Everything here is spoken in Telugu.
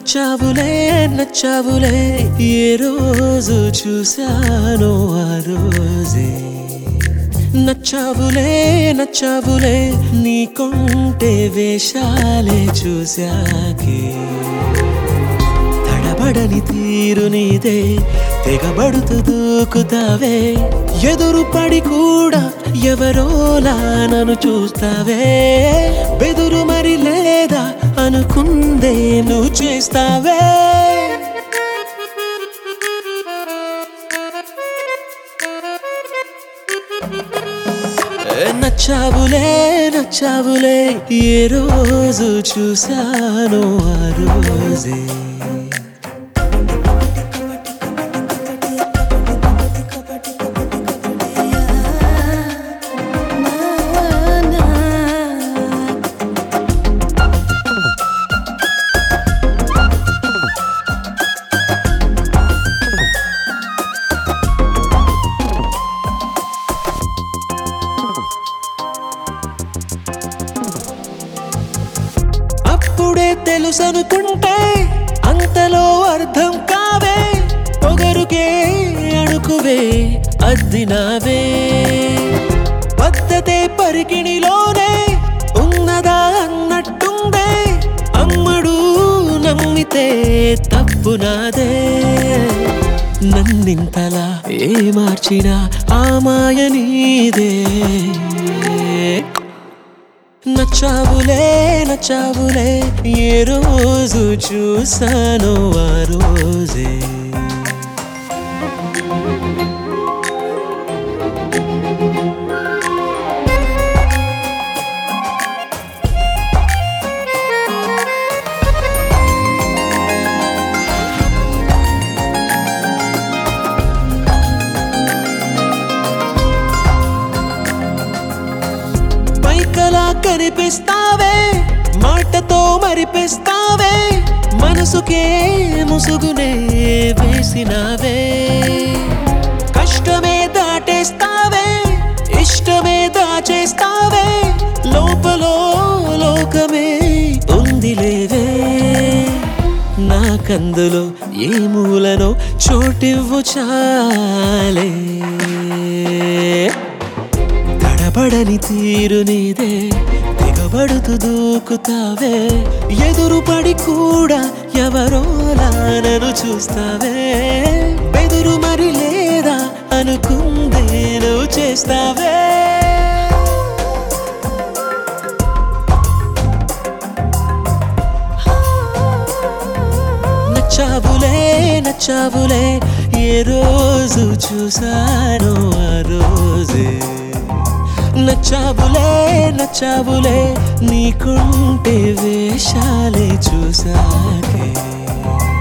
నచ్చావులే నచ్చావులే ఏ రోజు చూశానో ఆ రోజే నచ్చావులే నచ్చావులే నీకుంటే వేషాలే చూశాకే తడబడని తీరు నీదే తెగబడుతూ దూకుతావే ఎదురు పడి కూడా ఎవరోలా నన్ను చూస్తావే బెదురు మరి లేదా అనుకుందే నువ్వు చేస్తావే నచ్చావులే నచ్చావులే ఏ రోజు చూశానో ఆ రోజే అప్పుడే తెలుసనుకుంటే అంతలో అర్థం కావే పొగరుకే అణుకువే అద్దినావే పద్ధతే పరికిణిలోనే ఉన్నదా అన్నట్టుందే అమ్మడు నమ్మితే తప్పు నాదే నన్నింతలా ఏ మార్చినా ఆ మాయ నీదే నచ్చావులే నచ్చావులే ఏ రోజు చూసానో ఆ రోజే పైకలా కనిపిస్తావే మాటతో మరిపిస్తావే మనసుకే ముసుగునే వేసినావే కష్టమే దాటేస్తావే ఇష్టమే దాచేస్తావే లోపలో లోకమే ఉందిలేవే నాకందులో ఏ మూలనో చోటివ్వు చాలే తడబడని తీరు నీదే దిగబడుతూ దూకుతావే ఎదురు పడి కూడా ఎవరోలా నన్ను చూస్తావే బెదురు మరి లేదా అనుకుందే నువ్వు చేస్తావే నచ్చావులే నచ్చావులే ఏ రోజు చూసానో ఆ రోజే నచ్చావులే నచ్చావులే నీకుంటే వేషాలే చూసాకే